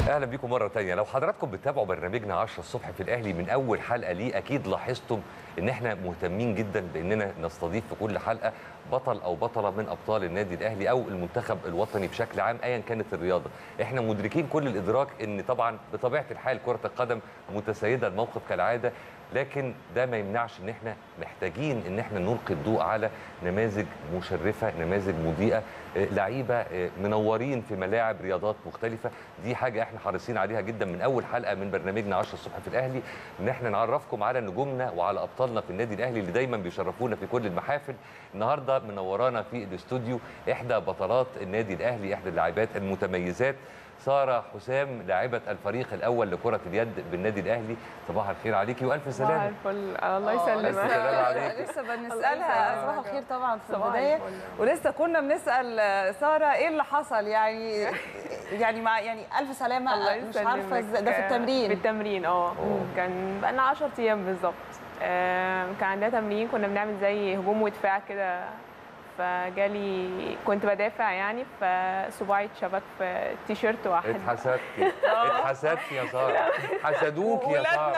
اهلا بيكم مره تانية لو حضراتكم بتتابعوا برنامجنا 10 الصبح في الاهلي من اول حلقه ليه اكيد لاحظتم ان احنا مهتمين جدا باننا نستضيف في كل حلقه بطل او بطله من ابطال النادي الاهلي او المنتخب الوطني بشكل عام ايا كانت الرياضه احنا مدركين كل الادراك ان طبعا بطبيعه الحال كره القدم متسيده الموقف كالعاده لكن ده ما يمنعش ان احنا محتاجين ان احنا نلقي الضوء على نماذج مشرفه نماذج مضيئه آه، لعيبه آه، منورين في ملاعب رياضات مختلفه دي حاجه احنا حريصين عليها جدا من اول حلقه من برنامجنا 10 الصبح في الاهلي ان احنا نعرفكم على نجومنا وعلى ابطالنا في النادي الاهلي اللي دايما بيشرفونا في كل المحافل النهارده منورانا في الاستوديو احدى بطلات النادي الاهلي احدى اللاعبات المتميزات ساره حسام لاعبه الفريق الاول لكره اليد بالنادي الاهلي صباح الخير عليكي والف صباح سلامه الفل الله ألف يسلمك سلامة عليك. لسه الله بنسالها يسلمك. صباح الخير طبعا في صباح البدايه الفل. ولسه كنا بنسال ساره ايه اللي حصل يعني يعني مع يعني الف سلامه الله مش يسلمك عارفه إزاي- ده في في التمرين التمرين اه كان بقالنا 10 ايام بالظبط آه، كان عندنا تمرين كنا بنعمل زي هجوم ودفاع كده فجالي كنت بدافع يعني فصباعي اتشبك في التيشيرت واحد اتحسدتي اتحسدتي يا ساره حسدوك يا ساره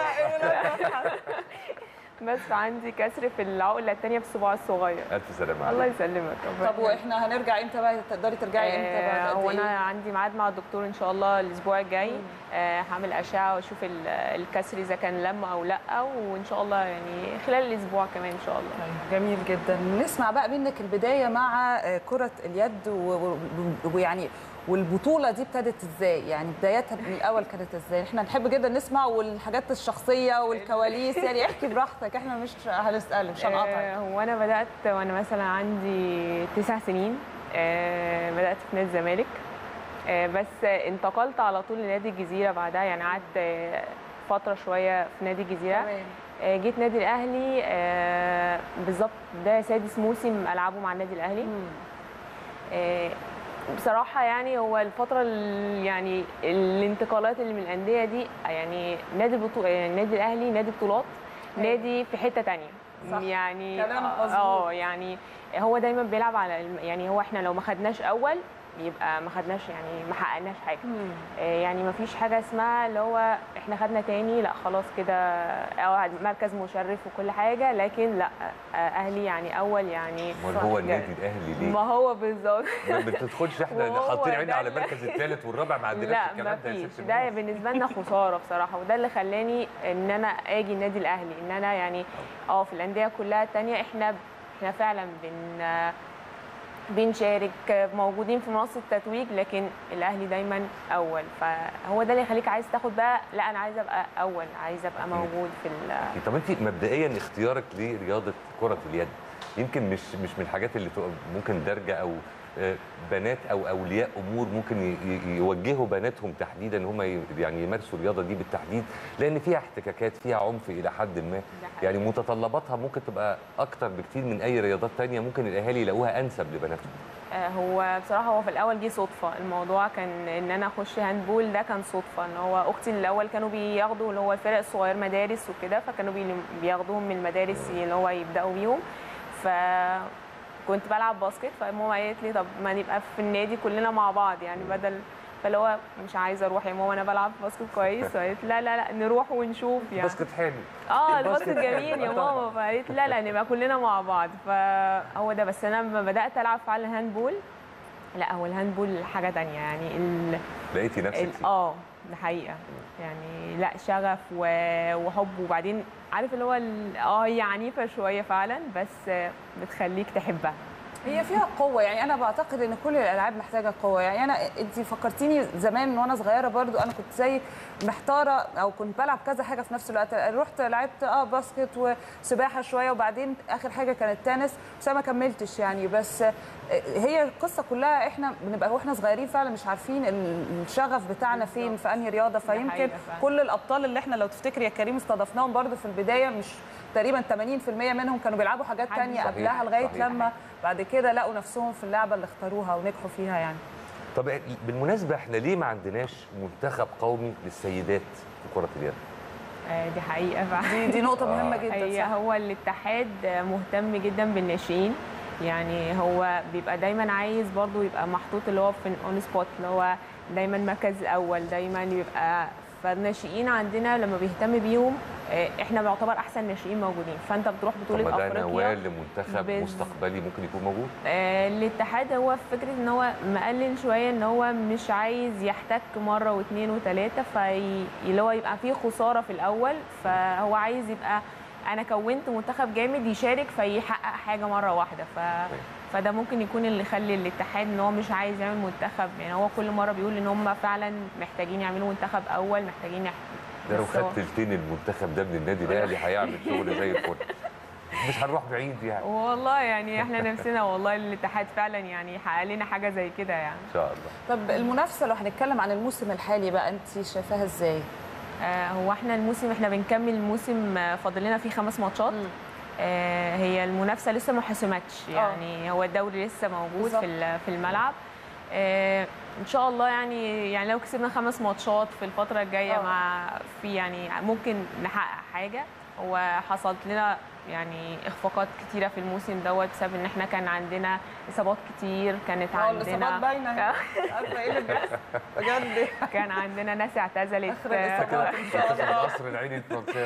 بس عندي كسر في العقله الثانيه في الصباع الصغير الف سلامه الله عليك يسلمك ربنا طب واحنا هنرجع امتى بقى تقدري ترجعي امتى آه، بعد هو قد انا ايه عندي ميعاد مع الدكتور ان شاء الله الاسبوع الجاي آه، هعمل اشعه واشوف ال- الكسر اذا كان لم او لا وان شاء الله يعني خلال الاسبوع كمان ان شاء الله طيب، جميل جدا نسمع بقى منك البدايه مع آه، كره اليد و- و- ويعني والبطوله دي ابتدت ازاي يعني بدايتها من الاول كانت ازاي احنا نحب جدا نسمع والحاجات الشخصيه والكواليس يعني احكي براحتك احنا مش هنسال مش آه، هنقطع هو انا بدات وانا مثلا عندي تسع سنين آه، بدات في نادي الزمالك آه، بس انتقلت على طول لنادي الجزيره بعدها يعني قعدت آه، فتره شويه في نادي الجزيره تمام. آه، جيت نادي الاهلي آه، بالظبط ده سادس موسم العبه مع النادي الاهلي آه، بصراحه يعني هو الفتره ال- يعني الانتقالات اللي من الانديه دي يعني نادي البطو... آه، النادي الاهلي نادي بطولات أيوة. نادي في حته تانية صح. يعني كلام اه مظبوط. آه، يعني هو دايما بيلعب على الم- يعني هو احنا لو ما خدناش اول يبقى ما خدناش يعني ما حققناش حاجه آه، يعني ما فيش حاجه اسمها اللي هو احنا خدنا تاني لا خلاص كده اه مركز مشرف وكل حاجه لكن لا آه، اهلي يعني اول يعني امال هو صح. النادي الاهلي ليه؟ ما هو بالظبط ما بتدخلش احنا وهو حاطين عيني ده على اللي- المركز الثالث والرابع ما عندناش لا الكلام ما ده يا فيش ست ده الناس. بالنسبه لنا خساره بصراحه وده اللي خلاني ان انا اجي النادي الاهلي ان انا يعني اه في الانديه كلها التانية احنا احنا فعلا بن بنشارك موجودين في منصه التتويج لكن الاهلي دايما اول فهو ده اللي يخليك عايز تاخد بقى لا انا عايزه ابقى اول عايزه ابقى أكيد. موجود في ال- طب انت مبدئيا اختيارك لرياضه كره اليد يمكن مش مش من الحاجات اللي تبقى ممكن درجه او آه، بنات او اولياء امور ممكن ي- ي- يوجهوا بناتهم تحديدا ان هم ي- يعني يمارسوا الرياضه دي بالتحديد لان فيها احتكاكات فيها عنف الى حد ما حقيقي. يعني متطلباتها ممكن تبقى اكتر بكتير من اي رياضات تانية ممكن الاهالي يلاقوها انسب لبناتهم آه، هو بصراحه هو في الاول جه صدفه الموضوع كان ان انا اخش هاندبول ده كان صدفه ان هو اختي الاول كانوا بياخدوا اللي هو الفرق الصغير مدارس وكده فكانوا بي- بياخدوهم من المدارس اللي هو يبداوا بيهم فكنت بلعب باسكت فماما قالت لي طب ما نبقى في النادي كلنا مع بعض يعني بدل فاللي هو مش عايزه اروح يا ماما انا بلعب باسكت كويس فقالت لا لا لا نروح ونشوف يعني باسكت حلو اه الباسكت الباسكت حلو. جميل يا طبعاً. ماما فقالت لي لا لا نبقى كلنا مع بعض فهو ده بس انا لما بدات العب فعلا هاندبول لا هو الهاندبول حاجه تانية يعني ال لقيتي نفسك ال- فيه اه ده حقيقه يعني لا شغف و- وحب وبعدين عارف اللي هو ال- اه هي عنيفه شويه فعلا بس بتخليك تحبها هي فيها قوة يعني أنا بعتقد إن كل الألعاب محتاجة قوة يعني أنا أنت فكرتيني زمان وأنا صغيرة برضو أنا كنت زيك محتارة أو كنت بلعب كذا حاجة في نفس الوقت رحت لعبت أه باسكت وسباحة شوية وبعدين آخر حاجة كانت تنس بس أنا ما كملتش يعني بس آه، هي القصة كلها إحنا بنبقى وإحنا صغيرين فعلا مش عارفين ال- الشغف بتاعنا فين بالظبط. في أنهي رياضة فيمكن حقيقة فعلا. كل الأبطال اللي إحنا لو تفتكري يا كريم استضفناهم برضو في البداية مش تقريبا 80% منهم كانوا بيلعبوا حاجات حاجة تانية صحيح، قبلها لغاية صحيح. لما بعد كده لقوا نفسهم في اللعبه اللي اختاروها ونجحوا فيها يعني طب بالمناسبه احنا ليه ما عندناش منتخب قومي للسيدات في كره اليد آه، دي حقيقه فعلا دي, دي نقطه آه. مهمه جدا هي صح. هو الاتحاد مهتم جدا بالناشئين يعني هو بيبقى دايما عايز برضو يبقى محطوط اللي هو في اون سبوت اللي هو دايما مركز الاول دايما يبقى فالناشئين عندنا لما بيهتم بيهم آه، احنا بنعتبر احسن ناشئين موجودين فانت بتروح طب بطوله ما ده افريقيا نواه لمنتخب بز- مستقبلي ممكن يكون موجود آه، الاتحاد هو في فكره ان هو مقلل شويه ان هو مش عايز يحتك مره واثنين وثلاثه في اللي هو يبقى فيه خساره في الاول فهو عايز يبقى انا كونت منتخب جامد يشارك فيحقق حاجه مره واحده ف فده ممكن يكون اللي يخلي الاتحاد ان هو مش عايز يعمل منتخب يعني هو كل مره بيقول ان هم فعلا محتاجين يعملوا منتخب اول محتاجين يح... ده لو بس هو- خد تلتين المنتخب ده من النادي الاهلي هيعمل شغل زي الفل مش هنروح بعيد يعني والله يعني احنا نفسنا والله الاتحاد فعلا يعني يحقق لنا حاجه زي كده يعني ان شاء الله طب المنافسه لو هنتكلم عن الموسم الحالي بقى انت شايفاها ازاي؟ آه، هو احنا الموسم احنا بنكمل الموسم آه، فاضل لنا فيه خمس ماتشات مم. آه، هي المنافسه لسه ما حسمتش آه. يعني هو الدوري لسه موجود بالظبط. في ال- في الملعب آه، ان شاء الله يعني يعني لو كسبنا خمس ماتشات في الفتره الجايه آه. مع في يعني ممكن نحقق حاجه هو حصلت لنا يعني اخفاقات كتيره في الموسم دوت بسبب ان احنا كان عندنا اصابات كتير كانت اه الاصابات عندنا باينه عارفه ايه اللي بيحصل بجد كان عندنا ناس اعتزلت آخر الإصابات. إن شاء منتخب الله. القصر العيني الفرنساوي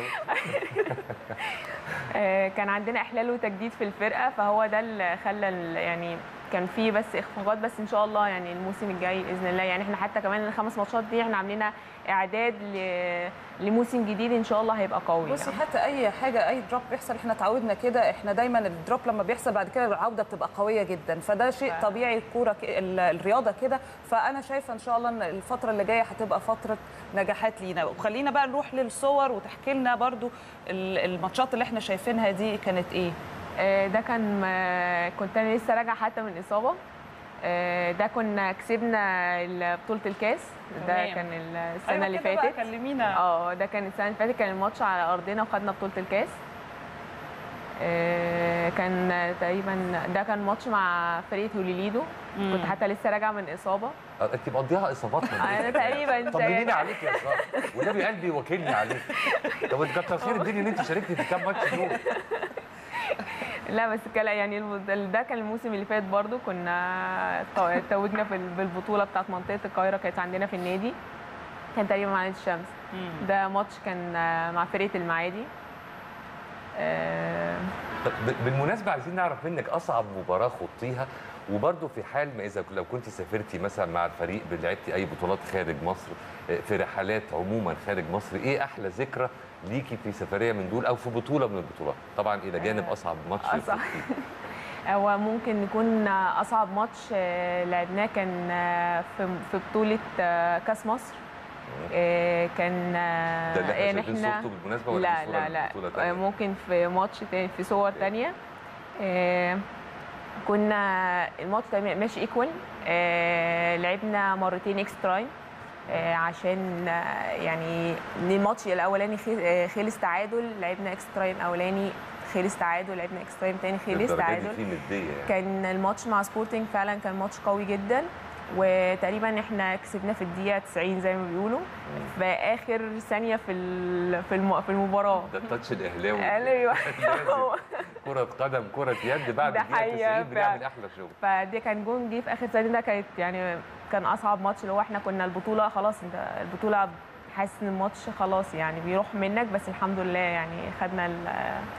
آه، كان عندنا احلال وتجديد في الفرقه فهو ده اللي خلى ال- يعني كان في بس اخفاقات بس ان شاء الله يعني الموسم الجاي باذن الله يعني احنا حتى كمان الخمس ماتشات دي احنا عاملينها اعداد ل- لموسم جديد ان شاء الله هيبقى قوي بصي يعني. حتى اي حاجه اي دروب بيحصل احنا اتعودنا كده احنا دايما الدروب لما بيحصل بعد كده العوده بتبقى قويه جدا فده شيء ف- طبيعي الكوره ك- ال- الرياضه كده فانا شايفه ان شاء الله ان الفتره اللي جايه هتبقى فتره نجاحات لينا وخلينا بقى نروح للصور وتحكي لنا برضو ال- الماتشات اللي احنا شايفينها دي كانت ايه آه، ده كان آه، كنت انا لسه راجعه حتى من اصابه آه، ده كنا كسبنا ال- بطوله الكاس ده تمام. كان ال- السنه اللي فاتت كلمينا اه ده كان السنه اللي فاتت كان الماتش على ارضنا وخدنا بطوله الكاس آه، كان تقريبا ده كان ماتش مع فريق هوليليدو كنت حتى لسه راجعه من اصابه آه، انت مقضيها اصابات من انا تقريبا طمنيني يعني عليك يا ساره والنبي قلبي وكلني عليك طب انت كتر خير الدنيا ان انت شاركتي في كام ماتش دول لا بس كلا يعني الم- ده كان الموسم اللي فات برضو كنا تو- توجنا في ال- بالبطوله بتاعت منطقه القاهره كانت عندنا في النادي كان تقريبا مع نادي الشمس ده ماتش كان آه، مع فرقه المعادي آه، طب ب- بالمناسبه عايزين نعرف منك اصعب مباراه خضتيها وبرضه في حال ما اذا لو كنت سافرتي مثلا مع الفريق لعبتي اي بطولات خارج مصر آه، في رحلات عموما خارج مصر ايه احلى ذكرى ليكي في سفريه من دول او في بطوله من البطولات طبعا الى جانب آه، اصعب ماتش أصعب. خضتيه. هو ممكن يكون اصعب ماتش آه، لعبناه كان آه، في في بطوله آه، كاس مصر آه، كان آه، ده اللي احنا يعني شايفين صورته بالمناسبه ولا لا دي صورة لا لا لبطولة آه، تانية؟ ممكن في ماتش تاني في صور تانية آه، كنا الماتش ده ماشي ايكوال لعبنا مرتين اكسترا تايم آه، عشان آه، يعني إن الماتش الاولاني خي- آه، خلص تعادل لعبنا اكسترا تايم اولاني خلص تعادل لعبنا اكسترا تايم تاني خلص الدرجة دي تعادل فيه نديه يعني كان الماتش مع سبورتنج فعلا كان ماتش قوي جدا وتقريبا احنا كسبنا في الدقيقه 90 زي ما بيقولوا في اخر ثانيه في ال- في الم- في المباراه ده التاتش الاهلاوي ايوه لازم. كرة قدم كرة يد بعد ده الدقيقة حقيقة 90 بنعمل فعلا. أحلى شغل فدي كان جون جه في اخر ثانيه ده كانت يعني كان اصعب ماتش اللي هو احنا كنا البطوله خلاص انت البطوله حاسس ان الماتش خلاص يعني بيروح منك بس الحمد لله يعني خدنا ال-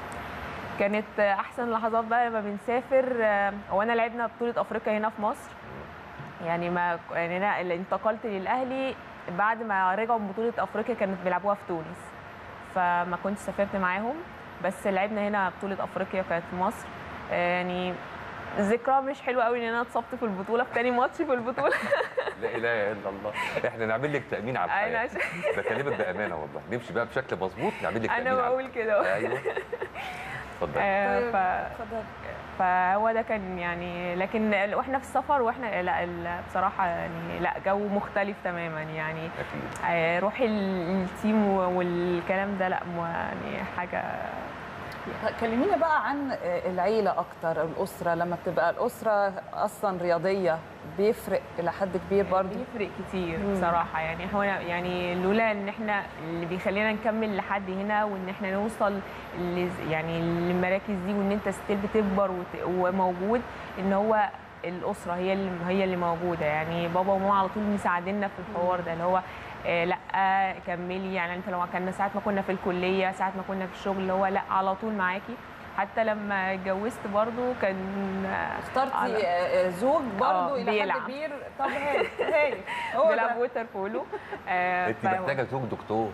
كانت احسن لحظات بقى لما بنسافر هو انا لعبنا بطوله افريقيا هنا في مصر يعني ما يعني انا اللي انتقلت للاهلي بعد ما رجعوا من بطوله افريقيا كانت بيلعبوها في تونس فما كنتش سافرت معاهم بس لعبنا هنا بطوله افريقيا كانت في مصر يعني ذكرى مش حلوه قوي ان انا اتصبت في البطوله في تاني ماتش في البطوله لا إله إلا الله إحنا نعمل لك تأمين على انا الحياة عشان بكلمك بأمانة والله نمشي بقى بشكل مظبوط نعمل لك تأمين انا على بقول كده أيوه اتفضل آه، طيب، ف... اتفضل. فهو ده كان يعني لكن ال- واحنا في السفر واحنا لا ال- بصراحه يعني لا جو مختلف تماما يعني أكيد آه، روح ال- التيم والكلام ده لا مو- يعني حاجه كلمينا بقى عن العيله اكتر الاسره لما بتبقى الاسره اصلا رياضيه بيفرق الى حد كبير برضه بيفرق كتير مم. بصراحه يعني هو يعني لولا ان احنا اللي بيخلينا نكمل لحد هنا وان احنا نوصل لز- يعني للمراكز دي وان انت ستيل بتكبر وت- وموجود ان هو الاسره هي اللي هي اللي موجوده يعني بابا وماما على طول مساعديننا في الحوار ده اللي هو آه لا كملي يعني انت لو كنا ساعه ما كنا في الكليه ساعه ما كنا في الشغل اللي هو لا على طول معاكي حتى لما اتجوزت برضو كان آه، اخترتي على- آه، زوج برضه آه، الى حد بيلعب. كبير طب هاي هاي هو بيلعب ده ووتر بولو آه، انت فهو- محتاجه زوج دكتور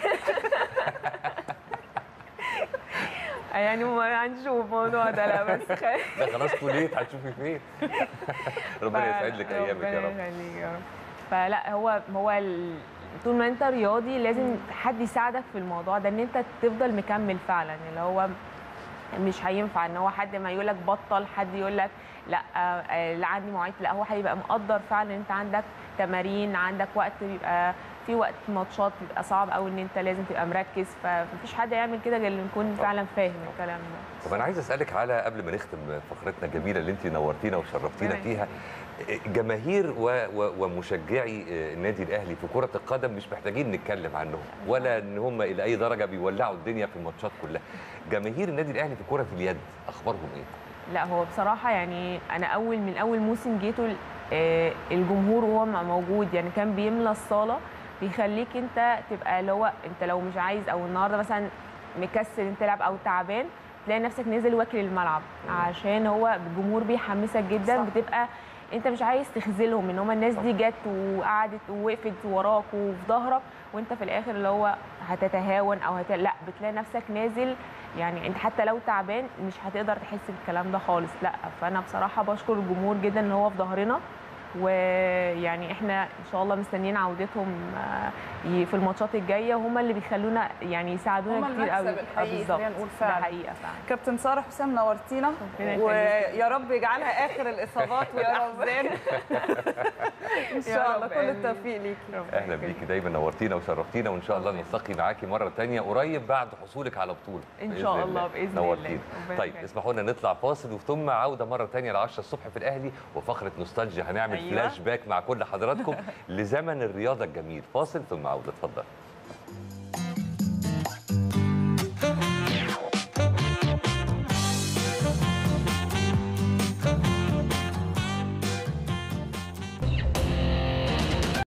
يعني ما هنشوف الموضوع ده لا بس خ- ده خلاص توليت هتشوفي فين ربنا يسعد لك ايامك يا رب ربنا يخليك يا رب فلا هو هو ال- طول ما انت رياضي لازم حد يساعدك في الموضوع ده ان انت تفضل مكمل فعلا اللي هو مش هينفع ان هو حد ما يقول لك بطل حد يقول لك لا آه، لا عندي مواعيد لا هو هيبقى مقدر فعلا ان انت عندك تمارين عندك وقت بيبقى في وقت ماتشات بيبقى صعب قوي ان انت لازم تبقى مركز فمفيش حد يعمل كده غير اللي يكون فعلا فاهم الكلام ده طب انا عايز اسالك على قبل ما نختم فقرتنا الجميله اللي انت نورتينا وشرفتينا ربنا فيها جماهير و و ومشجعي النادي الاهلي في كره القدم مش محتاجين نتكلم عنهم ولا ان هم الى اي درجه بيولعوا الدنيا في الماتشات كلها جماهير النادي الاهلي في كره اليد اخبارهم ايه لا هو بصراحة يعني أنا أول من أول موسم جيته ال- آه، الجمهور وهو م- موجود يعني كان بيملى الصالة بيخليك أنت تبقى اللي هو أنت لو مش عايز أو النهاردة مثلا مكسل أنت تلعب أو تعبان تلاقي نفسك نازل واكل الملعب عشان هو الجمهور بيحمسك جدا صح. بتبقى انت مش عايز تخذلهم ان هم الناس دي جت وقعدت ووقفت وراك وفي ظهرك وانت في الاخر اللي هو هتتهاون او هت... لا بتلاقي نفسك نازل يعني انت حتى لو تعبان مش هتقدر تحس بالكلام ده خالص لا فانا بصراحه بشكر الجمهور جدا ان هو في ظهرنا ويعني احنا ان شاء الله مستنيين عودتهم آه، ي- في الماتشات الجايه وهم اللي بيخلونا يعني يساعدونا هم كتير قوي المكسب الحقيقي، بالظبط. خلينا نقول ده فعلا. حقيقه فعلا كابتن ساره حسام نورتينا ربنا يخليك. ويا رب يجعلها اخر الاصابات والاحزان ان شاء يا الله رب كل آمين. التوفيق ليكي ربنا اهلا يخليك. بيكي دايما نورتينا وشرفتينا وان شاء الله ربنا نلتقي معاكي مره تانية قريب بعد حصولك على بطوله إن بإذن شاء الله، بإذن الله. نورتينا ربنا طيب يخليك. اسمحوا لنا نطلع فاصل وثم عوده مره تانية ل 10 الصبح في الاهلي وفقره نوستالجيا هنعمل أيوة. فلاش باك مع كل حضراتكم لزمن الرياضه الجميل فاصل ثم عوده اتفضل